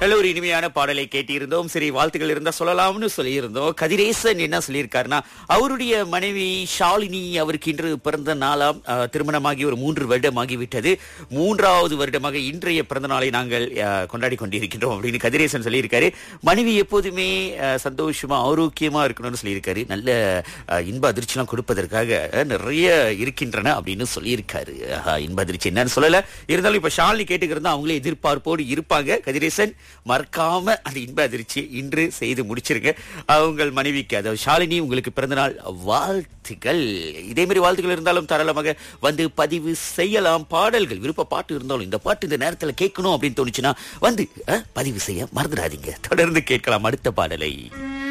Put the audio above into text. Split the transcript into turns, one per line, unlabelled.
நல்ல ஒரு இனிமையான பாடலை கேட்டிருந்தோம் சரி வாழ்த்துக்கள் இருந்தா சொல்லலாம்னு சொல்லியிருந்தோம் கதிரேசன் என்ன சொல்லியிருக்காருன்னா அவருடைய மனைவி ஷாலினி அவருக்கு இன்று பிறந்த நாளாம் அஹ், திருமணமாகி ஒரு மூன்று வருடம் ஆகிவிட்டது மூன்றாவது வருடமாக இன்றைய பிறந்த நாளை நாங்கள் அஹ், கொண்டாடி கொண்டிருக்கின்றோம் அப்படின்னு கதிரேசன் சொல்லியிருக்காரு மனைவி எப்போதுமே அஹ், சந்தோஷமா ஆரோக்கியமா இருக்கணும்னு சொல்லியிருக்காரு நல்ல அஹ், இன்ப அதிர்ச்சிலாம் கொடுப்பதற்காக அஹ், நிறைய இருக்கின்றன அப்படின்னு சொல்லியிருக்காரு ஆஹா, இன்ப அதிர்ச்சி என்னன்னு சொல்லல இருந்தாலும் இப்ப ஷாலினி கேட்டுக்கிறதா அவங்களே எதிர்பார்ப்போடு இருப்பாங்க கதிரேசன் மறக்காம அந்த இன்ப அதிர்ச்சி இன்று செய்து முடிச்சிருங்க உங்கள் மனைவிக்கு அதாவது ஷாலினி உங்களுக்கு பிறந்தநாள் வாழ்த்துக்கள் இதே மாதிரி வாழ்த்துக்கள் இருந்தாலும் தாராளமாக வந்து பதிவு செய்யலாம் பாடல்கள் விருப்ப பாட்டு இருந்தாலும் இந்த பாட்டு இந்த நேரத்துல கேட்கணும் அப்படின்னு தோணுச்சுன்னா வந்து அஹ், பதிவு செய்ய மறந்துடாதீங்க தொடர்ந்து கேட்கலாம் அடுத்த பாடலை